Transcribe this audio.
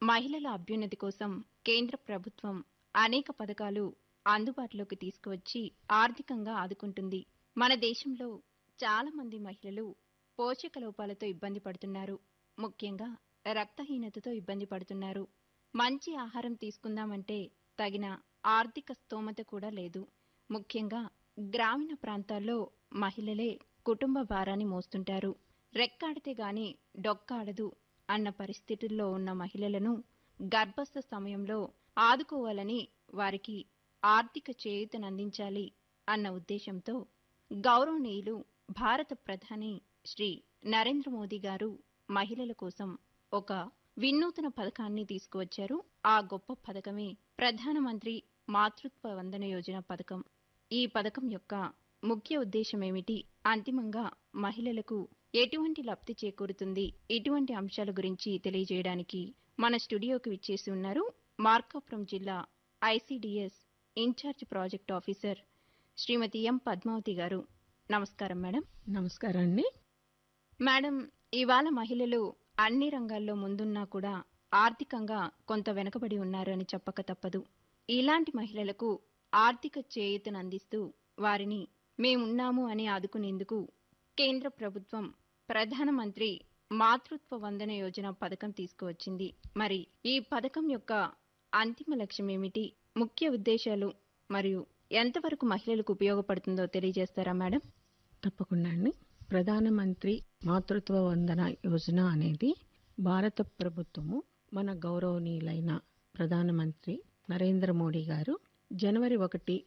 మహిళల అభ్యున్నతి కోసం కేంద్ర ప్రభుత్వం అనేక పథకాలు అందుబాటులోకి తీసుకువచ్చి ఆర్థికంగా ఆదుకుంటుంది మన దేశంలో చాలా మంది మహిళలు పోషక లోపాలతో ఇబ్బంది పడుతున్నారు ముఖ్యంగా రక్తహీనతతో ఇబ్బంది పడుతున్నారు మంచి ఆహారం తీసుకుందామంటే తగిన ఆర్థిక స్తోమత కూడా లేదు ముఖ్యంగా గ్రామీణ ప్రాంతాల్లో మహిళలే కుటుంబ భారాన్ని మోస్తుంటారు రెక్కాడితే గాని డొక్కాడదు అన్న పరిస్థితుల్లో ఉన్న మహిళలను గర్భస్థ సమయంలో ఆదుకోవాలని వారికి ఆర్థిక చేయూతనందించాలి అన్న ఉద్దేశంతో గౌరవనీయులు భారత ప్రధాని శ్రీ నరేంద్ర మోదీ గారు మహిళల కోసం ఒక వినూతన పథకాన్ని తీసుకువచ్చారు ఆ గొప్ప పథకమే ప్రధానమంత్రి మాతృత్వ వందన యోజన పథకం ఈ పథకం యొక్క ముఖ్య ఉద్దేశం ఏమిటి అంతిమంగా మహిళలకు ఎటువంటి లబ్ధి చేకూరుతుంది ఇటువంటి అంశాల గురించి తెలియజేయడానికి మన స్టూడియోకి విచ్చేసి ఉన్నారు మార్కాపురం జిల్లా ICDS incharge project officer Shrimati M Padmavathi garu నమస్కారం మేడం నమస్కారం అండి మేడం ఇవాళ మహిళలు అన్ని రంగాల్లో ముందున్నా కూడా ఆర్థికంగా కొంత వెనుకబడి ఉన్నారు అని చెప్పక తప్పదు ఇలాంటి మహిళలకు ఆర్థిక చేయూతను అందిస్తూ వారిని మేమున్నాము అని ఆదుకునేందుకు కేంద్ర ప్రభుత్వం ప్రధానమంత్రి మాతృత్వ వందన యోజన పథకం తీసుకువచ్చింది మరి ఈ పథకం యొక్క అంతిమ లక్ష్యం ఏమిటి ముఖ్య ఉద్దేశాలు మరియు ఎంతవరకు మహిళలకు ఉపయోగపడుతుందో తెలియజేస్తారా మేడం తప్పకుండా అండి ప్రధానమంత్రి మాతృత్వ వందన యోజన అనేది భారత ప్రభుత్వము మన గౌరవనీయులైన ప్రధానమంత్రి నరేంద్ర మోడీ గారు జనవరి ఒకటి